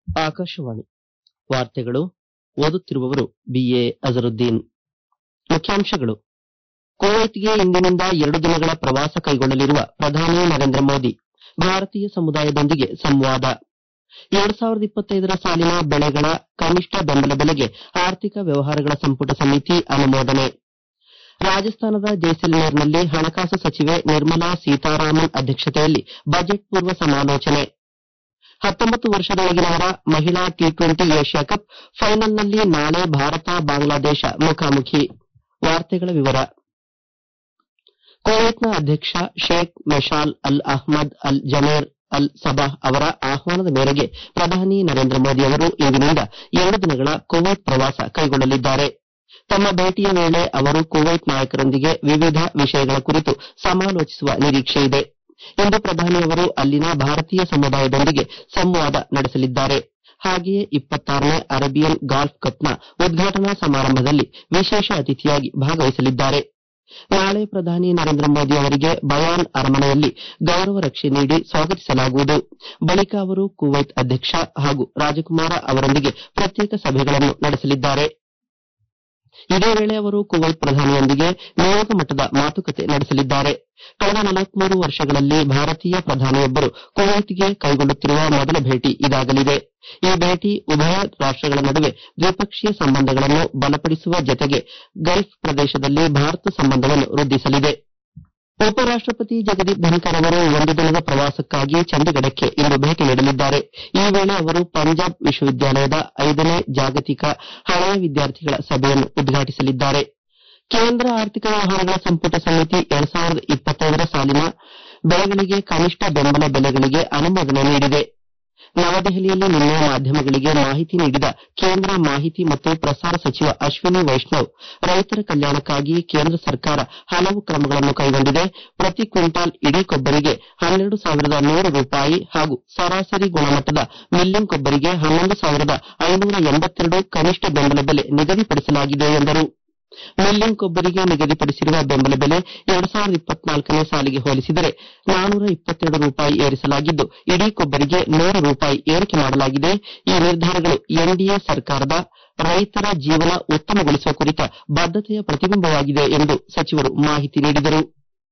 ಆಕಾಶವಾಣಿ ವಾರ್ತೆಗಳು ಓದುತ್ತಿರುವವರು ಬಿಎ ಅಜರುದ್ದೀನ್ ಮುಖ್ಯಾಂಶಗಳು ಕುವೈತ್ಗೆ ಇಂದಿನಿಂದ ಎರಡು ದಿನಗಳ ಪ್ರವಾಸ ಕೈಗೊಳ್ಳಲಿರುವ ಪ್ರಧಾನಿ ನರೇಂದ್ರ ಮೋದಿ ಭಾರತೀಯ ಸಮುದಾಯದೊಂದಿಗೆ ಸಂವಾದ ಎರಡ್ ಸಾವಿರದ ಇಪ್ಪತ್ತೈದರ ಸಾಲಿನ ಬೆಳೆಗಳ ಕನಿಷ್ಠ ಬೆಂಬಲ ಬೆಲೆಗೆ ಆರ್ಥಿಕ ವ್ಯವಹಾರಗಳ ಸಂಪುಟ ಸಮಿತಿ ಅನುಮೋದನೆ ರಾಜಸ್ಥಾನದ ಜೈಸಲ್ಮೇರ್ನಲ್ಲಿ ಹಣಕಾಸು ಸಚಿವೆ ನಿರ್ಮಲಾ ಸೀತಾರಾಮನ್ ಅಧ್ಯಕ್ಷತೆಯಲ್ಲಿ ಬಜೆಟ್ ಪೂರ್ವ ಸಮಾಲೋಚನೆ ಹತ್ತೊಂಬತ್ತು ವರ್ಷದೊಳಗಿನವರ ಮಹಿಳಾ ಟಿ ಟ್ವೆಂಟಿ ಏಷ್ಯಾ ಕಪ್ ಫೈನಲ್ನಲ್ಲಿ ನಾಳೆ ಭಾರತ ಬಾಂಗ್ಲಾದೇಶ ಮುಖಾಮುಖಿ ವಾರ್ತೆಗಳ ವಿವರ ಕುವೈತ್ನ ಅಧ್ಯಕ್ಷ ಶೇಖ್ ಮೆಶಾಲ್ ಅಲ್ ಅಹ್ಮದ್ ಅಲ್ ಜಮೇರ್ ಅಲ್ ಸಬಾಹ್ ಅವರ ಆಹ್ವಾನದ ಮೇರೆಗೆ ಪ್ರಧಾನಿ ನರೇಂದ್ರ ಮೋದಿ ಅವರು ಇಂದಿನಿಂದ ಎರಡು ದಿನಗಳ ಕುವೈತ್ ಪ್ರವಾಸ ಕೈಗೊಳ್ಳಲಿದ್ದಾರೆ ತಮ್ಮ ಭೇಟಿಯ ವೇಳೆ ಅವರು ಕುವೈತ್ ನಾಯಕರೊಂದಿಗೆ ವಿವಿಧ ವಿಷಯಗಳ ಕುರಿತು ಸಮಾಲೋಚಿಸುವ ನಿರೀಕ್ಷೆಯಿದೆ ಇಂದು ಪ್ರಧಾನಿಯವರು ಅಲ್ಲಿನ ಭಾರತೀಯ ಸಮುದಾಯದೊಂದಿಗೆ ಸಂವಾದ ನಡೆಸಲಿದ್ದಾರೆ ಹಾಗೆಯೇ ಇಪ್ಪತ್ತಾರನೇ ಅರೇಬಿಯನ್ ಗಾಲ್ಫ್ ಕಪ್ನ ಉದ್ಘಾಟನಾ ಸಮಾರಂಭದಲ್ಲಿ ವಿಶೇಷ ಅತಿಥಿಯಾಗಿ ಭಾಗವಹಿಸಲಿದ್ದಾರೆ ನಾಳೆ ಪ್ರಧಾನಿ ನರೇಂದ್ರ ಮೋದಿ ಅವರಿಗೆ ಬಯಾನ್ ಅರಮನೆಯಲ್ಲಿ ಗೌರವ ರಕ್ಷೆ ನೀಡಿ ಸ್ವಾಗತಿಸಲಾಗುವುದು ಬಳಿಕ ಅವರು ಕುವೈತ್ ಅಧ್ಯಕ್ಷ ಹಾಗೂ ರಾಜಕುಮಾರ ಅವರೊಂದಿಗೆ ಪ್ರತ್ಯೇಕ ಸಭೆಗಳನ್ನು ನಡೆಸಲಿದ್ದಾರೆ ಇದೇ ವೇಳೆ ಅವರು ಕುವೈತ್ ಪ್ರಧಾನಿಯೊಂದಿಗೆ ನಿಯೋಗ ಮಟ್ಟದ ಮಾತುಕತೆ ನಡೆಸಲಿದ್ದಾರೆ ಕಳೆದ ನಲವತ್ಮೂರು ವರ್ಷಗಳಲ್ಲಿ ಭಾರತೀಯ ಪ್ರಧಾನಿಯೊಬ್ಬರು ಕುವೈತ್ಗೆ ಕೈಗೊಳ್ಳುತ್ತಿರುವ ಮೊದಲ ಭೇಟಿ ಇದಾಗಲಿದೆ ಈ ಭೇಟಿ ಉಭಯ ರಾಷ್ಟಗಳ ನಡುವೆ ದ್ವಿಪಕ್ಷೀಯ ಸಂಬಂಧಗಳನ್ನು ಬಲಪಡಿಸುವ ಜತೆಗೆ ಗಲ್ಫ್ ಪ್ರದೇಶದಲ್ಲಿ ಭಾರತ ಸಂಬಂಧವನ್ನು ವೃದ್ಧಿಸಲಿದೆ ಉಪರಾಷ್ಟಪತಿ ಜಗದೀಪ್ ಧನ್ಕರ್ ಅವರು ಒಂದು ದಿನದ ಪ್ರವಾಸಕ್ಕಾಗಿ ಚಂಡೀಗಢಕ್ಕೆ ಇಂದು ಭೇಟಿ ನೀಡಲಿದ್ದಾರೆ ಈ ವೇಳೆ ಅವರು ಪಂಜಾಬ್ ವಿಶ್ವವಿದ್ಯಾಲಯದ ಐದನೇ ಜಾಗತಿಕ ಹಳೆಯ ವಿದ್ಯಾರ್ಥಿಗಳ ಸಭೆಯನ್ನು ಉದ್ಘಾಟಿಸಲಿದ್ದಾರೆ ಕೇಂದ್ರ ಆರ್ಥಿಕ ವ್ಯವಹಾರಗಳ ಸಂಪುಟ ಸಮಿತಿ ಎರಡ್ ಸಾವಿರದ ಇಪ್ಪತ್ತೈದರ ಸಾಲಿನ ಬೆಳೆಗಳಿಗೆ ಕನಿಷ್ಠ ಬೆಂಬಲ ಬೆಲೆಗಳಿಗೆ ಅನುಮೋದನೆ ನೀಡಿದೆ ನವದೆಹಲಿಯಲ್ಲಿ ನಿನ್ನೆ ಮಾಧ್ಯಮಗಳಿಗೆ ಮಾಹಿತಿ ನೀಡಿದ ಕೇಂದ್ರ ಮಾಹಿತಿ ಮತ್ತು ಪ್ರಸಾರ ಸಚಿವ ಅಶ್ವಿನಿ ವೈಷ್ಣವ್ ರೈತರ ಕಲ್ಯಾಣಕ್ಕಾಗಿ ಕೇಂದ್ರ ಸರ್ಕಾರ ಹಲವು ಕ್ರಮಗಳನ್ನು ಕೈಗೊಂಡಿದೆ ಪ್ರತಿ ಕ್ವಿಂಟಾಲ್ ಇಡೀ ಕೊಬ್ಬರಿಗೆ ಹನ್ನೆರಡು ಸಾವಿರದ ನೂರು ರೂಪಾಯಿ ಹಾಗೂ ಸರಾಸರಿ ಗುಣಮಟ್ಟದ ಮಿಲ್ಲಿಂಗ್ ಕೊಬ್ಬರಿಗೆ ಹನ್ನೊಂದು ಸಾವಿರದ ಐನೂರ ಎಂಬತ್ತೆರಡು ಕನಿಷ್ಠ ಬೆಂಬಲ ಬೆಲೆ ನಿಗದಿಪಡಿಸಲಾಗಿದೆ ಎಂದರು ಮಿಲ್ಲಿಂಗ್ ಕೊಬ್ಬರಿಗೆ ನಿಗದಿಪಡಿಸಿರುವ ಬೆಂಬಲ ಬೆಲೆ ಎರಡ್ ಸಾವಿರದ ಇಪ್ಪತ್ನಾಲ್ಕನೇ ಸಾಲಿಗೆ ಹೋಲಿಸಿದರೆ ನಾನೂರ ಇಪ್ಪತ್ತೆರಡು ರೂಪಾಯಿ ಏರಿಸಲಾಗಿದ್ದು ಇಡೀ ಕೊಬ್ಬರಿಗೆ ನೂರು ರೂಪಾಯಿ ಏರಿಕೆ ಮಾಡಲಾಗಿದೆ ಈ ನಿರ್ಧಾರಗಳು ಎನ್ಡಿಎ ಸರ್ಕಾರದ ರೈತರ ಜೀವನ ಉತ್ತಮಗೊಳಿಸುವ ಕುರಿತ ಬದ್ದತೆಯ ಪ್ರತಿಬಿಂಬವಾಗಿದೆ ಎಂದು ಸಚಿವರು ಮಾಹಿತಿ ನೀಡಿದರು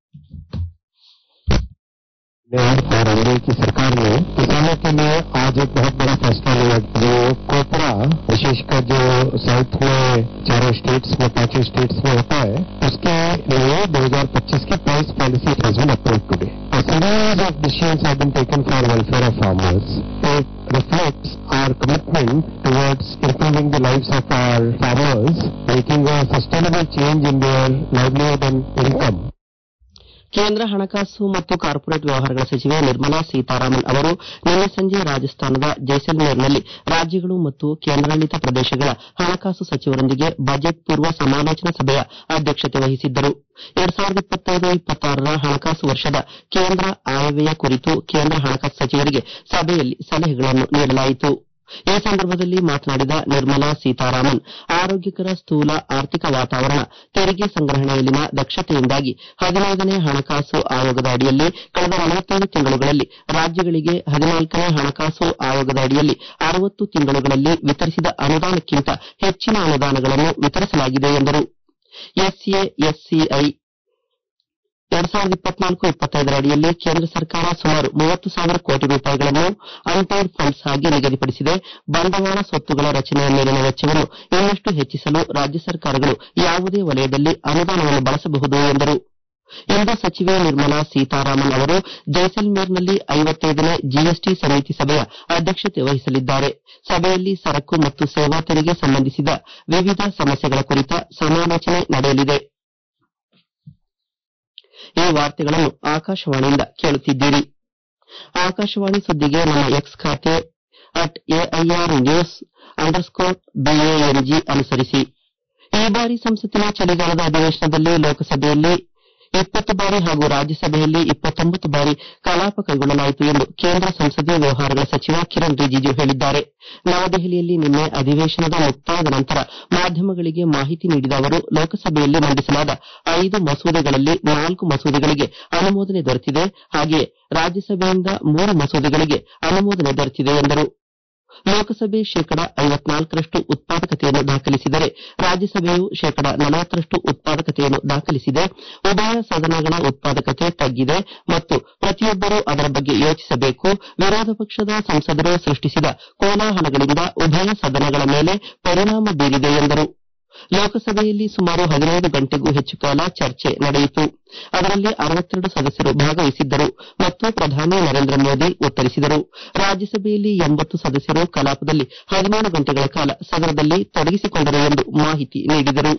और एनडीए की सरकार ने किसानों के लिए आज एक बहुत बड़ा फैसला लिया जो कोपरा विशेषकर जो साउथ में चारों स्टेट्स में पांचों स्टेट्स में होता है उसके लिए 2025 की price policy has been approve today A series of decisions have been taken for welfare of farmers. It reflects our commitment towards improving the lives of our farmers, making a sustainable change in their livelihood and income. ಕೇಂದ್ರ ಹಣಕಾಸು ಮತ್ತು corporate ವ್ಯವಹಾರಗಳ ಸಚಿವೆ ನಿರ್ಮಲಾ ಸೀತಾರಾಮನ್ ಅವರು ನಿನ್ನೆ ಸಂಜೆ ರಾಜಸ್ಥಾನದ ಜೈಸಲ್ಮೇರ್ನಲ್ಲಿ ರಾಜ್ಯಗಳು ಮತ್ತು ಕೇಂದ್ರಾಡಳಿತ ಪ್ರದೇಶಗಳ ಹಣಕಾಸು ಸಚಿವರೊಂದಿಗೆ ಬಜೆಟ್ ಪೂರ್ವ ಸಮಾಲೋಚನಾ ಸಭೆಯ ಅಧ್ಯಕ್ಷತೆ ವಹಿಸಿದ್ದರು ಎರಡ್ ಸಾವಿರದ ಇಪ್ಪತ್ತೈದು ಇಪ್ಪತ್ತಾರರ ಹಣಕಾಸು ವರ್ಷದ ಕೇಂದ್ರ ಆಯವ್ಯಯ ಕುರಿತು ಕೇಂದ್ರ ಹಣಕಾಸು ಸಚಿವರಿಗೆ ಸಭೆಯಲ್ಲಿ ಸಲಹೆಗಳನ್ನು ನೀಡಲಾಯಿತು ಈ ಸಂದರ್ಭದಲ್ಲಿ ಮಾತನಾಡಿದ ನಿರ್ಮಲಾ ಸೀತಾರಾಮನ್ ಆರೋಗ್ಯಕರ ಸ್ಥೂಲ ಆರ್ಥಿಕ ವಾತಾವರಣ ತೆರಿಗೆ ಸಂಗ್ರಹಣೆಯಲ್ಲಿನ ದಕ್ಷತೆಯಿಂದಾಗಿ ಹದಿನೈದನೇ ಹಣಕಾಸು ಆಯೋಗದ ಅಡಿಯಲ್ಲಿ ಕಳೆದ ನಲವತ್ತೈದು ತಿಂಗಳುಗಳಲ್ಲಿ ರಾಜ್ಯಗಳಿಗೆ ಹದಿನಾಲ್ಕನೇ ಹಣಕಾಸು ಆಯೋಗದ ಅಡಿಯಲ್ಲಿ ಅರವತ್ತು ತಿಂಗಳುಗಳಲ್ಲಿ ವಿತರಿಸಿದ ಅನುದಾನಕ್ಕಿಂತ ಹೆಚ್ಚಿನ ಅನುದಾನಗಳನ್ನು ವಿತರಿಸಲಾಗಿದೆ ಎಂದರು ಎಸ್ಎಎಸ್ಸಿಐ ಎರಡ್ ಸಾವಿರದ ಇಪ್ಪತ್ನಾಲ್ಕು ಇಪ್ಪತ್ತೈದರ ಅಡಿಯಲ್ಲಿ ಕೇಂದ್ರ ಸರ್ಕಾರ ಸುಮಾರು ಮೂವತ್ತು ಸಾವಿರ ಕೋಟಿ ರೂಪಾಯಿಗಳನ್ನು ಅನ್ಪೇಯ್ಡ್ ಫಂಡ್ಸ್ ಆಗಿ ನಿಗದಿಪಡಿಸಿದೆ ಬಂಡವಾಳ ಸ್ವತ್ತುಗಳ ರಚನೆಯ ಮೇಲಿನ ವೆಚ್ಚವನ್ನು ಇನ್ನಷ್ಟು ಹೆಚ್ಚಿಸಲು ರಾಜ್ಯ ಸರ್ಕಾರಗಳು ಯಾವುದೇ ವಲಯದಲ್ಲಿ ಅನುದಾನವನ್ನು ಬಳಸಬಹುದು ಎಂದರು ಇಂದು ಸಚಿವೆ ನಿರ್ಮಲಾ ಸೀತಾರಾಮನ್ ಅವರು ಜೈಸಲ್ಮೇರ್ನಲ್ಲಿ ಐವತ್ತೈದನೇ ಜಿಎಸ್ಟಿ ಸಮಿತಿ ಸಭೆಯ ಅಧ್ಯಕ್ಷತೆ ವಹಿಸಲಿದ್ದಾರೆ ಸಭೆಯಲ್ಲಿ ಸರಕು ಮತ್ತು ಸೇವಾ ತೆರಿಗೆ ಸಂಬಂಧಿಸಿದ ವಿವಿಧ ಸಮಸ್ಯೆಗಳ ಕುರಿತ ಸಮಾಲೋಚನೆ ನಡೆಯಲಿದೆ ಈ ವಾರ್ತೆಗಳನ್ನು ಆಕಾಶವಾಣಿಯಿಂದ ಕೇಳುತ್ತಿದ್ದೀರಿ ಆಕಾಶವಾಣಿ ಸುದ್ದಿಗೆ ನಮ್ಮ ಎಕ್ಸ್ ಖಾತೆ at A I R news underscore B A N G ಅನುಸರಿಸಿ ಈ ಬಾರಿ ಸಂಸತ್ತಿನ ಚಳಿಗಾಲದ ಅಧಿವೇಶನದಲ್ಲಿ ಲೋಕಸಭೆಯಲ್ಲಿ ಇಪ್ಪತ್ತು ಬಾರಿ ಹಾಗೂ ರಾಜ್ಯಸಭೆಯಲ್ಲಿ ಇಪ್ಪತ್ತೊಂಬತ್ತು ಬಾರಿ ಕಲಾಪ ಕೈಗೊಳ್ಳಲಾಯಿತು ಎಂದು ಕೇಂದ್ರ ಸಂಸದೀಯ ವ್ಯವಹಾರಗಳ ಸಚಿವ ಕಿರಣ್ ರಿಜಿಜು ಹೇಳಿದ್ದಾರೆ ನವದೆಹಲಿಯಲ್ಲಿ ನಿನ್ನೆ ಅಧಿವೇಶನದ ಮುಕ್ತಾಯದ ನಂತರ ಮಾಧ್ಯಮಗಳಿಗೆ ಮಾಹಿತಿ ನೀಡಿದ ಅವರು ಲೋಕಸಭೆಯಲ್ಲಿ ಮಂಡಿಸಲಾದ ಐದು ಮಸೂದೆಗಳಲ್ಲಿ ನಾಲ್ಕು ಮಸೂದೆಗಳಿಗೆ ಅನುಮೋದನೆ ದೊರೆತಿದೆ ಹಾಗೆಯೇ ರಾಜ್ಯಸಭೆಯಿಂದ ಮೂರು ಮಸೂದೆಗಳಿಗೆ ಅನುಮೋದನೆ ದೊರೆತಿದೆ ಎಂದರು ಲೋಕಸಭೆ ಶೇಕಡ ಐವತ್ನಾಲ್ಕರಷ್ಟು ಉತ್ಪಾದಕತೆಯನ್ನು ದಾಖಲಿಸಿದರೆ ರಾಜ್ಯಸಭೆಯು ಶೇಕಡ ನಲವತ್ತರಷ್ಟು ಉತ್ಪಾದಕತೆಯನ್ನು ದಾಖಲಿಸಿದೆ ಉಭಯ ಸದನಗಳ ಉತ್ಪಾದಕತೆ ತಗ್ಗಿದೆ ಮತ್ತು ಪ್ರತಿಯೊಬ್ಬರೂ ಅದರ ಬಗ್ಗೆ ಯೋಚಿಸಬೇಕು ವಿರೋಧ ಪಕ್ಷದ ಸಂಸದರು ಸೃಷ್ಟಿಸಿದ ಕೋಲಾಹಲಗಳಿಂದ ಉಭಯ ಸದನಗಳ ಮೇಲೆ ಪರಿಣಾಮ ಬೀರಿದೆ ಎಂದರು ಲೋಕಸಭೆಯಲ್ಲಿ ಸುಮಾರು ಹದಿನೈದು ಗಂಟೆಗೂ ಹೆಚ್ಚು ಕಾಲ ಚರ್ಚೆ ನಡೆಯಿತು ಅದರಲ್ಲಿ ಅರವತ್ತೆರಡು ಸದಸ್ಯರು ಭಾಗವಹಿಸಿದ್ದರು ಮತ್ತು ಪ್ರಧಾನಿ ನರೇಂದ್ರ ಮೋದಿ ಉತ್ತರಿಸಿದರು ರಾಜ್ಯಸಭೆಯಲ್ಲಿ ಎಂಬತ್ತು ಸದಸ್ಯರು ಕಲಾಪದಲ್ಲಿ ಹದಿನೇಳು ಗಂಟೆಗಳ ಕಾಲ ಸದನದಲ್ಲಿ ತೊಡಗಿಸಿಕೊಂಡರು ಎಂದು ಮಾಹಿತಿ ನೀಡಿದರು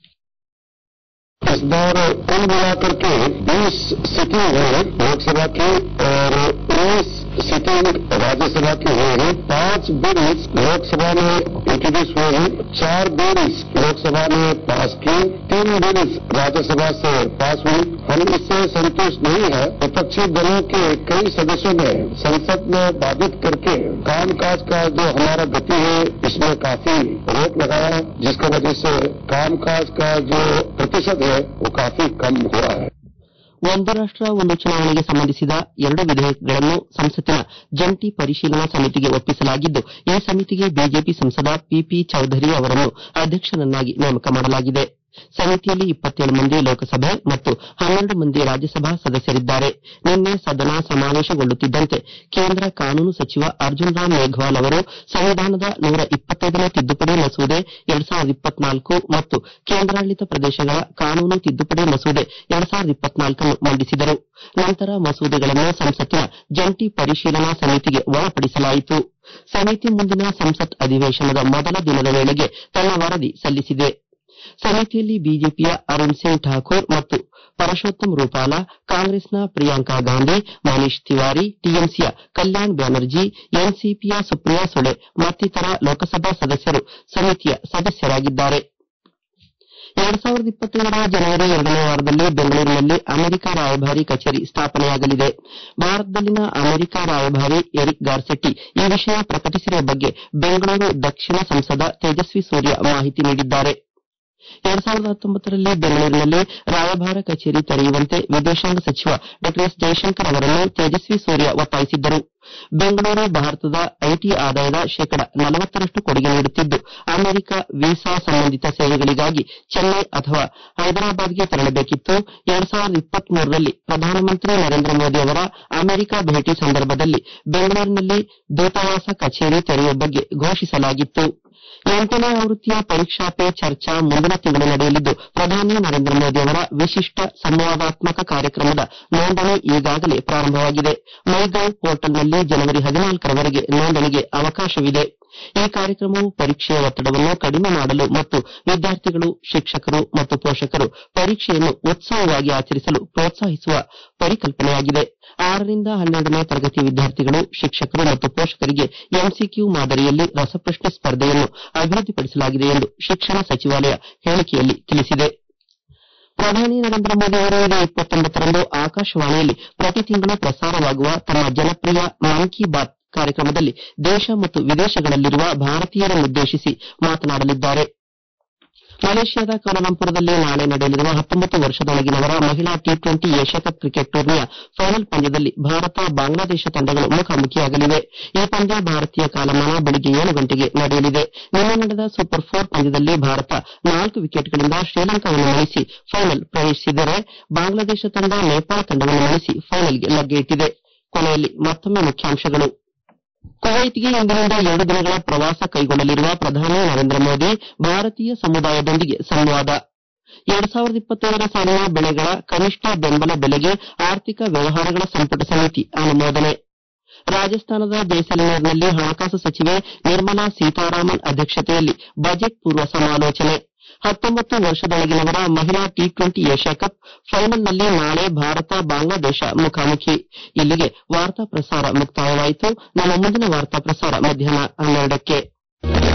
इस बार कुल मिलाकर के 20 सीटिंग है लोकसभा की और 19 सीटिंग राज्यसभा की हुई है पांच बिल्स लोकसभा में इंट्रोड्यूस हुए हैं चार बिल्स लोकसभा ने पास की तीन बिल्स राज्यसभा से पास हुई हम इससे संतुष्ट नहीं है विपक्षी दलों के कई सदस्यों ने संसद में बाधित करके कामकाज का जो हमारा गति है इसमें काफी रोक लगाया जिसकी वजह से कामकाज का जो प्रतिशत है वो काफी कम हो रहा है ಒಂದು ರಾಷ್ಟ ಒಂದು ಚುನಾವಣೆಗೆ ಸಂಬಂಧಿಸಿದ ಎರಡು ವಿಧೇಯಕಗಳನ್ನು ಸಂಸತ್ತಿನ ಜಂಟಿ ಪರಿಶೀಲನಾ ಸಮಿತಿಗೆ ಒಪ್ಪಿಸಲಾಗಿದ್ದು ಈ ಸಮಿತಿಗೆ ಬಿಜೆಪಿ ಸಂಸದ ಪಿಪಿ ಚೌಧರಿ ಅವರನ್ನು ಅಧ್ಯಕ್ಷರನ್ನಾಗಿ ನೇಮಕ ಮಾಡಲಾಗಿದೆ ಸಮಿತಿಯಲ್ಲಿ ಇಪ್ಪತ್ತೇಳು ಮಂದಿ ಲೋಕಸಭೆ ಮತ್ತು ಹನ್ನೆರಡು ಮಂದಿ ರಾಜ್ಯಸಭಾ ಸದಸ್ಯರಿದ್ದಾರೆ ನಿನ್ನೆ ಸದನ ಸಮಾವೇಶಗೊಳ್ಳುತ್ತಿದ್ದಂತೆ ಕೇಂದ್ರ ಕಾನೂನು ಸಚಿವ ಅರ್ಜುನ್ ರಾಮ್ ಮೇಘವಾಲ್ ಅವರು ಸಂವಿಧಾನದ ನೂರ ಇಪ್ಪತ್ತೈದನೇ ತಿದ್ದುಪಡಿ ಮಸೂದೆ ಎರಡ್ ಸಾವಿರದ ಇಪ್ಪತ್ನಾಲ್ಕು ಮತ್ತು ಕೇಂದ್ರಾಡಳಿತ ಪ್ರದೇಶಗಳ ಕಾನೂನು ತಿದ್ದುಪಡಿ ಮಸೂದೆ ಎರಡ್ ಸಾವಿರದ ಇಪ್ಪತ್ನಾಲ್ಕನ್ನು ಮಂಡಿಸಿದರು ನಂತರ ಮಸೂದೆಗಳನ್ನು ಸಂಸತ್ತಿನ ಜಂಟಿ ಪರಿಶೀಲನಾ ಸಮಿತಿಗೆ ಒಳಪಡಿಸಲಾಯಿತು ಸಮಿತಿ ಮುಂದಿನ ಸಂಸತ್ ಅಧಿವೇಶನದ ಮೊದಲ ದಿನದ ವೇಳೆಗೆ ತನ್ನ ವರದಿ ಸಲ್ಲಿಸಿದೆ ಸಮಿತಿಯಲ್ಲಿ ಬಿಜೆಪಿಯ ಅರುಣ್ ಸಿಂಗ್ ಠಾಕೂರ್ ಮತ್ತು ಪರಶೋತ್ತಮ್ ರೂಪಾಲ ಕಾಂಗ್ರೆಸ್ನ ಪ್ರಿಯಾಂಕಾ ಗಾಂಧಿ ಮನೀಶ್ ತಿವಾರಿ ಟಿಎಂಸಿಯ ಕಲ್ಯಾಣ್ ಬ್ಯಾನರ್ಜಿ ಎನ್ಸಿಪಿಯ ಸುಪ್ರಿಯಾ ಸುಳೆ ಮತ್ತಿತರ ಲೋಕಸಭಾ ಸದಸ್ಯರು ಸಮಿತಿಯ ಸದಸ್ಯರಾಗಿದ್ದಾರೆ ಎರಡ್ ಸಾವಿರದ ಇಪ್ಪತ್ತೇಳರ ಜನವರಿ ಎರಡನೇ ವಾರದಲ್ಲಿ ಬೆಂಗಳೂರಿನಲ್ಲಿ ಅಮೆರಿಕ ರಾಯಭಾರಿ ಕಚೇರಿ ಸ್ಥಾಪನೆಯಾಗಲಿದೆ ಭಾರತದಲ್ಲಿನ ಅಮೆರಿಕ ರಾಯಭಾರಿ ಎರಿಕ್ ಗಾರ್ಸೆಟ್ಟಿ ಈ ವಿಷಯ ಪ್ರಕಟಿಸಿರುವ ಬಗ್ಗೆ ಬೆಂಗಳೂರು ದಕ್ಷಿಣ ಸಂಸದ ತೇಜಸ್ವಿ ಸೂರ್ಯ ಮಾಹಿತಿ ನೀಡಿದ್ದಾರೆ ಎರಡ್ ಸಾವಿರದ ಹತ್ತೊಂಬತ್ತರಲ್ಲಿ ಬೆಂಗಳೂರಿನಲ್ಲಿ ರಾಯಭಾರ ಕಚೇರಿ ತೆರೆಯುವಂತೆ ವಿದೇಶಾಂಗ ಸಚಿವ ಡಾ ಎಸ್ ಜೈಶಂಕರ್ ಅವರನ್ನು ತೇಜಸ್ವಿ ಸೂರ್ಯ ಒತ್ತಾಯಿಸಿದ್ದರು ಬೆಂಗಳೂರು ಭಾರತದ ಐಟಿ ಆದಾಯದ ಶೇಕಡ ನಲವತ್ತರಷ್ಟು ಕೊಡುಗೆ ನೀಡುತ್ತಿದ್ದು ಅಮೆರಿಕ ವೀಸಾ ಸಂಬಂಧಿತ ಸೇವೆಗಳಿಗಾಗಿ ಚೆನ್ನೈ ಅಥವಾ ಹೈದರಾಬಾದ್ಗೆ ತೆರಳಬೇಕಿತ್ತು ಎರಡ್ ಸಾವಿರದ ಇಪ್ಪತ್ಮೂರರಲ್ಲಿ ಪ್ರಧಾನಮಂತ್ರಿ ನರೇಂದ್ರ ಮೋದಿ ಅವರ ಅಮೆರಿಕ ಭೇಟಿ ಸಂದರ್ಭದಲ್ಲಿ ಬೆಂಗಳೂರಿನಲ್ಲಿ ದೂತಾವಾಸ ಕಚೇರಿ ತೆರೆಯುವ ಬಗ್ಗೆ ಘೋಷಿಸಲಾಗಿತ್ತು ಎಂಟನೇ ಆವೃತ್ತಿಯ ಪರೀಕ್ಷಾ ಪೇ ಚರ್ಚಾ ಮುಂದಿನ ತಿಂಗಳು ನಡೆಯಲಿದ್ದು ಪ್ರಧಾನಿ ನರೇಂದ್ರ ಮೋದಿ ಅವರ ವಿಶಿಷ್ಟ ಸಂವಾದಾತ್ಮಕ ಕಾರ್ಯಕ್ರಮದ ನೋಂದಣಿ ಈಗಾಗಲೇ ಪ್ರಾರಂಭವಾಗಿದೆ ಮೈಗೌ ಪೋರ್ಟಲ್ನಲ್ಲಿ ಜನವರಿ ಹದಿನಾಲ್ಕರವರೆಗೆ ನೋಂದಣಿಗೆ ಅವಕಾಶವಿದೆ ಈ ಕಾರ್ಯಕ್ರಮವು ಪರೀಕ್ಷೆಯ ಒತ್ತಡವನ್ನು ಕಡಿಮೆ ಮಾಡಲು ಮತ್ತು ವಿದ್ಯಾರ್ಥಿಗಳು ಶಿಕ್ಷಕರು ಮತ್ತು ಪೋಷಕರು ಪರೀಕ್ಷೆಯನ್ನು ಉತ್ಸವವಾಗಿ ಆಚರಿಸಲು ಪ್ರೋತ್ಸಾಹಿಸುವ ಪರಿಕಲ್ಪನೆಯಾಗಿದೆ ಆರರಿಂದ ಹನ್ನೆರಡನೇ ತರಗತಿ ವಿದ್ಯಾರ್ಥಿಗಳು ಶಿಕ್ಷಕರು ಮತ್ತು ಪೋಷಕರಿಗೆ ಎಂಸಿಕ್ಯೂ ಮಾದರಿಯಲ್ಲಿ ರಸಪ್ರಶ್ನೆ ಸ್ಪರ್ಧೆಯನ್ನು ಅಭಿವೃದ್ಧಿಪಡಿಸಲಾಗಿದೆ ಎಂದು ಶಿಕ್ಷಣ ಸಚಿವಾಲಯ ಹೇಳಿಕೆಯಲ್ಲಿ ತಿಳಿಸಿದೆ ಪ್ರಧಾನಿ ನರೇಂದ್ರ ಮೋದಿ ಅವರು ಇದೇ ಇಪ್ಪತ್ತೊಂಬತ್ತರಂದು ಆಕಾಶವಾಣಿಯಲ್ಲಿ ಪ್ರತಿ ತಿಂಗಳು ಪ್ರಸಾರವಾಗುವ ತಮ್ಮ ಜನಪ್ರಿಯ ಮನ್ ಕಿ ಬಾತ್ ಕಾರ್ಯಕ್ರಮದಲ್ಲಿ ದೇಶ ಮತ್ತು ವಿದೇಶಗಳಲ್ಲಿರುವ ಭಾರತೀಯರನ್ನುದ್ದೇಶಿಸಿ ಮಾತನಾಡಲಿದ್ದಾರೆ ಮಲೇಷ್ಯಾದ ಕೌಲಾಲಂಪುರದಲ್ಲಿ ನಾಳೆ ನಡೆಯಲಿರುವ ಹತ್ತೊಂಬತ್ತು ವರ್ಷದೊಳಗಿನವರ ಮಹಿಳಾ T twenty Asia cup cricket ಟೂರ್ನಿಯ ಫೈನಲ್ ಪಂದ್ಯದಲ್ಲಿ ಭಾರತ ಬಾಂಗ್ಲಾದೇಶ ತಂಡಗಳು ಮುಖಾಮುಖಿಯಾಗಲಿವೆ ಈ ಪಂದ್ಯ ಭಾರತೀಯ ಕಾಲಮಾನ ಬೆಳಿಗ್ಗೆ ಏಳು ಗಂಟೆಗೆ ನಡೆಯಲಿದೆ ನಿನ್ನೆ ನಡೆದ ಸೂಪರ್ ಫೋರ್ ಪಂದ್ಯದಲ್ಲಿ ಭಾರತ ನಾಲ್ಕು ವಿಕೆಟ್ಗಳಿಂದ ಶ್ರೀಲಂಕಾವನ್ನು ಮಣಿಸಿ ಫೈನಲ್ ಪ್ರವೇಶಿಸಿದರೆ ಬಾಂಗ್ಲಾದೇಶ ತಂಡ ನೇಪಾಳ ತಂಡವನ್ನು ಮಣಿಸಿ ಫೈನಲ್ಗೆ ಲಗ್ಗೆಯಿಟ್ಟಿದೆ ಕೊನೆಯಲ್ಲಿ ಮತ್ತೊಮ್ಮೆ ಮುಖ್ಯಾಂಶಗಳು ಕುವೈತ್ಗೆ ಇಂದಿನಿಂದ ಎರಡು ದಿನಗಳ ಪ್ರವಾಸ ಕೈಗೊಳ್ಳಲಿರುವ ಪ್ರಧಾನಿ ನರೇಂದ್ರ ಮೋದಿ ಭಾರತೀಯ ಸಮುದಾಯದೊಂದಿಗೆ ಸಂವಾದ ಎರಡ್ ಸಾವಿರದ ಇಪ್ಪತ್ತೇಳರ ಸಾಲಿನ ಬೆಳೆಗಳ ಕನಿಷ್ಠ ಬೆಂಬಲ ಬೆಲೆಗೆ ಆರ್ಥಿಕ ವ್ಯವಹಾರಗಳ ಸಂಪುಟ ಸಮಿತಿ ಅನುಮೋದನೆ ರಾಜಸ್ಥಾನದ ಜೈಸಲ್ಮೇರ್ನಲ್ಲಿ ಹಣಕಾಸು ಸಚಿವೆ ನಿರ್ಮಲಾ ಸೀತಾರಾಮನ್ ಅಧ್ಯಕ್ಷತೆಯಲ್ಲಿ ಬಜೆಟ್ ಪೂರ್ವ ಸಮಾಲೋಚನೆ ಹತ್ತೊಂಬತ್ತು ವರ್ಷದೊಳಗಿನವರ ಮಹಿಳಾ ಟಿ ಟ್ವೆಂಟಿ ಏಷ್ಯಾ ಕಪ್ ಫೈನಲ್ನಲ್ಲಿ ನಾಳೆ ಭಾರತ ಬಾಂಗ್ಲಾದೇಶ ಮುಖಾಮುಖಿ ಇಲ್ಲಿಗೆ ವಾರ್ತಾ ಪ್ರಸಾರ ಮುಕ್ತಾಯವಾಯಿತು ನಮ್ಮ ಮುಂದಿನ ವಾರ್ತಾ ಪ್ರಸಾರ ಮಧ್ಯಾಹ್ನ ಹನ್ನೆರಡಕ್ಕೆ